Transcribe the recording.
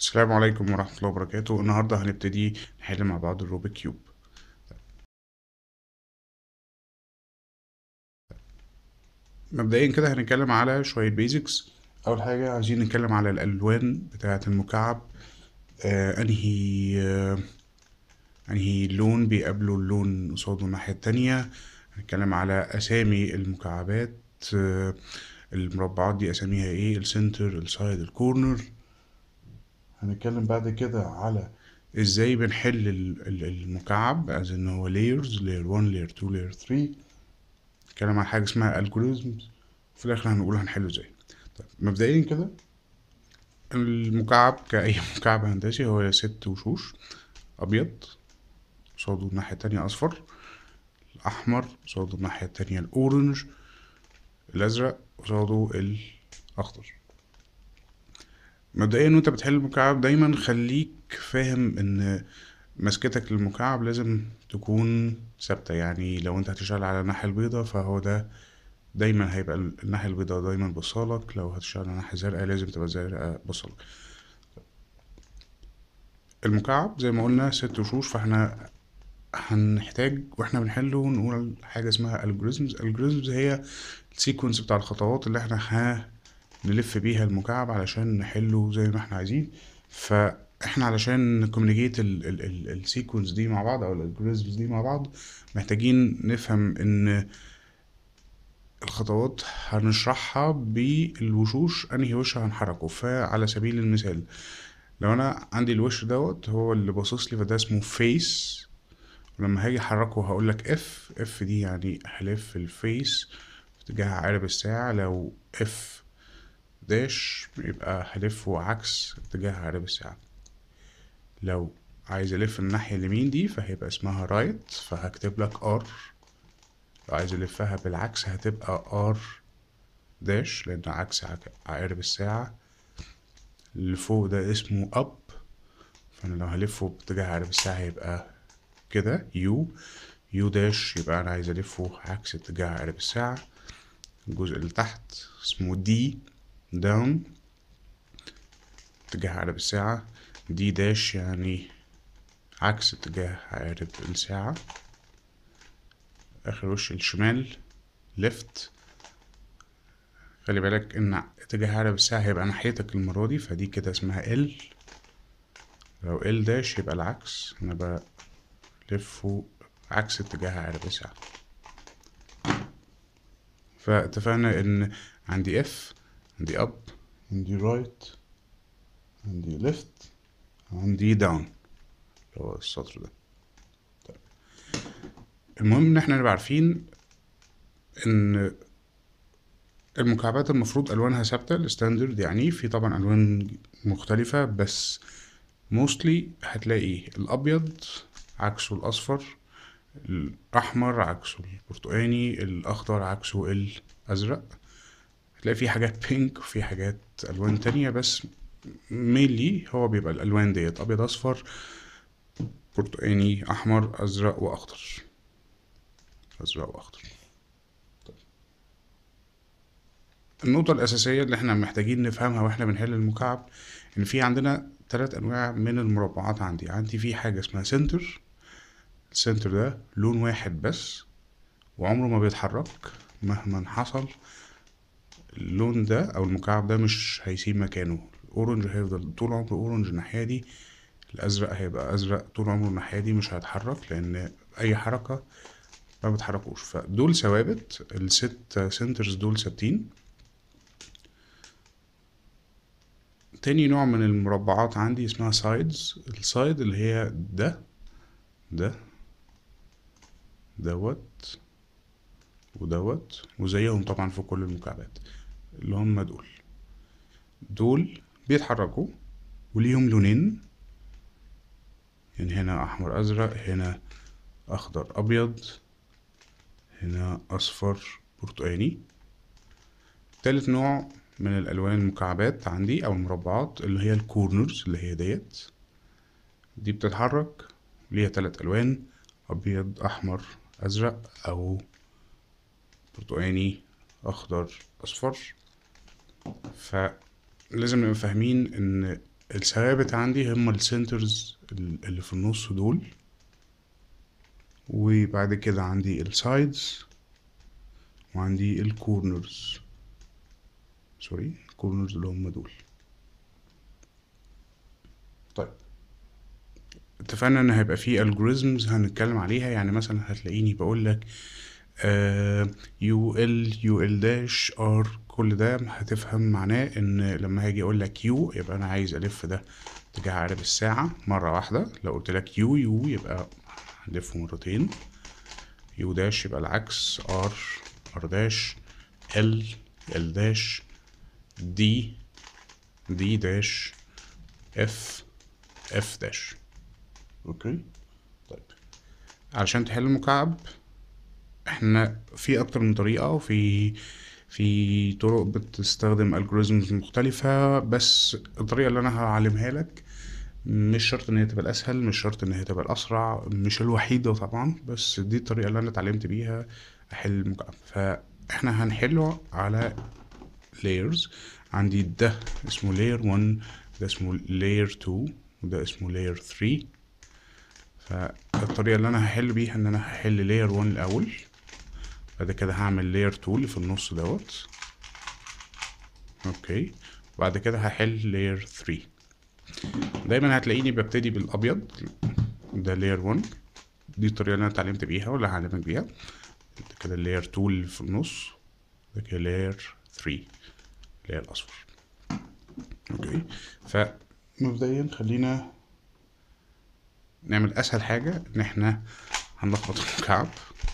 السلام عليكم ورحمة الله وبركاته النهاردة هنبتدي نحل مع بعض الروبيك كيوب مبدئيا كده هنتكلم على شوية بيزكس أول حاجة عايزين نتكلم على الألوان بتاعة المكعب آه أنهي آه أنهي لون بيقابله اللون قصاده الناحية التانية هنتكلم على أسامي المكعبات آه المربعات دي أساميها إيه السنتر السايد الكورنر هنتكلم بعد كده على ازاي بنحل ال- ال- المكعب از ان هو layers layer 1 layer 2 layer 3 نتكلم عن حاجه اسمها algorithms وفي الاخر هنقول هنحله ازاي طيب مبدئيا كده المكعب كأي مكعب هندسي هو ست وشوش أبيض قصاده الناحية التانية أصفر الأحمر قصاده الناحية التانية الأورنج الأزرق قصاده الأخضر مبدئيا وانت بتحل المكعب دايما خليك فاهم ان مسكتك للمكعب لازم تكون ثابتة يعني لو انت هتشتغل على الناحية البيضاء فهو ده دايما هيبقى الناحية البيضاء دايما بصالك لو هتشتغل على الناحية الزرقاء لازم تبقى الزرقاء بصالك المكعب زي ما قلنا ست وشوش فاحنا هنحتاج واحنا بنحله نقول حاجة اسمها algorithms algorithms هي السيكونس بتاع الخطوات اللي احنا هنلف بيها المكعب علشان نحله زي ما احنا عايزين فاحنا علشان نكومينيكيت السيكونس دي مع بعض او الالجوريزمز دي مع بعض محتاجين نفهم ان الخطوات هنشرحها بالوشوش انهي وش هنحركه فعلى سبيل المثال لو انا عندي الوش دوت هو اللي باصص لي فده اسمه فيس ولما هاجي احركه هقول لك اف اف دي يعني هلف الفيس في اتجاه عقارب الساعة لو اف داش يبقى هلفه عكس اتجاه عقارب الساعة لو عايز الف الناحية اليمين دي فهيبقى اسمها رايت فهكتب لك ار لو عايز الفها بالعكس هتبقى ار داش لان عكس عك- عقارب الساعة اللي فوق ده اسمه اب فانا لو هلفه باتجاه عقارب الساعة هيبقى كده يو يو داش يبقى انا عايز الفه عكس اتجاه عقارب الساعة الجزء اللي تحت اسمه دي داون اتجاه عقارب الساعة دي داش يعني عكس اتجاه عقارب الساعة آخر وش الشمال ليفت خلي بالك إن اتجاه عقارب الساعة هيبقى ناحيتك المرة دي فدي كده اسمها ال لو ال داش يبقى العكس أنا بلفه عكس اتجاه عقارب الساعة فاتفقنا إن عندي اف عندي اب عندي رايت عندي ليفت عندي داون اللي هو السطر ده طيب. المهم ان احنا نبقى عارفين ان المكعبات المفروض الوانها ثابته الستاندرد يعني في طبعا الوان مختلفه بس موستلي هتلاقي الابيض عكسه الاصفر الاحمر عكسه البرتقاني الاخضر عكسه الازرق هتلاقي في حاجات بينك وفي حاجات الوان تانية بس مينلي هو بيبقى الالوان ديت ابيض اصفر برتقاني احمر ازرق واخضر ازرق واخضر طيب. النقطة الأساسية اللي احنا محتاجين نفهمها واحنا بنحل المكعب إن في عندنا تلات أنواع من المربعات عندي عندي في حاجة اسمها سنتر السنتر ده لون واحد بس وعمره ما بيتحرك مهما حصل اللون ده او المكعب ده مش هيسيب مكانه الاورنج هيفضل طول عمره اورنج الناحية دي الازرق هيبقى ازرق طول عمره الناحية دي مش هيتحرك لان اي حركة ما بتحركوش فدول ثوابت الست سنترز دول ثابتين تاني نوع من المربعات عندي اسمها سايدز السايد اللي هي ده ده دوت ودوت وزيهم طبعا في كل المكعبات اللي هم دول دول بيتحركوا وليهم لونين يعني هنا احمر ازرق هنا اخضر ابيض هنا اصفر برتقاني تالت نوع من الالوان المكعبات عندي او المربعات اللي هي الكورنرز اللي هي ديت دي بتتحرك ليها تلات الوان ابيض احمر ازرق او برتقاني اخضر اصفر فلازم نبقى فاهمين ان الثوابت عندي هم السنترز اللي في النص دول وبعد كده عندي السايدز وعندي الكورنرز سوري الكورنرز اللي هم دول طيب اتفقنا ان هيبقى في الجوريزمز هنتكلم عليها يعني مثلا هتلاقيني بقول لك يو ال يو ال داش ار كل ده هتفهم معناه ان لما هاجي اقول لك يو يبقى انا عايز الف ده اتجاه عقرب الساعة مرة واحدة لو قلت لك يو يو يبقى هنلفه مرتين يو داش يبقى العكس ار ار داش ال ال داش دي دي داش اف اف داش اوكي طيب علشان تحل المكعب احنا في اكتر من طريقة وفي في طرق بتستخدم الجوريزمز مختلفة بس الطريقة اللي انا هعلمها لك مش شرط ان هي تبقى الاسهل مش شرط ان هي تبقى الاسرع مش الوحيدة طبعا بس دي الطريقة اللي انا اتعلمت بيها احل المكعب فاحنا هنحله على layers عندي ده اسمه layer 1 ده اسمه layer 2 وده اسمه layer 3 فالطريقة اللي انا هحل بيها ان انا هحل layer 1 الاول بعد كده هعمل layer 2 اللي في النص دوت اوكي بعد كده هحل layer 3 دايما هتلاقيني ببتدي بالابيض ده layer 1 دي الطريقة اللي انا اتعلمت بيها واللي هعلمك بيها بعد كده layer 2 اللي في النص بعد كده layer 3 اللي هي الاصفر اوكي فمبدئيا خلينا نعمل اسهل حاجة ان احنا هنلخبط المكعب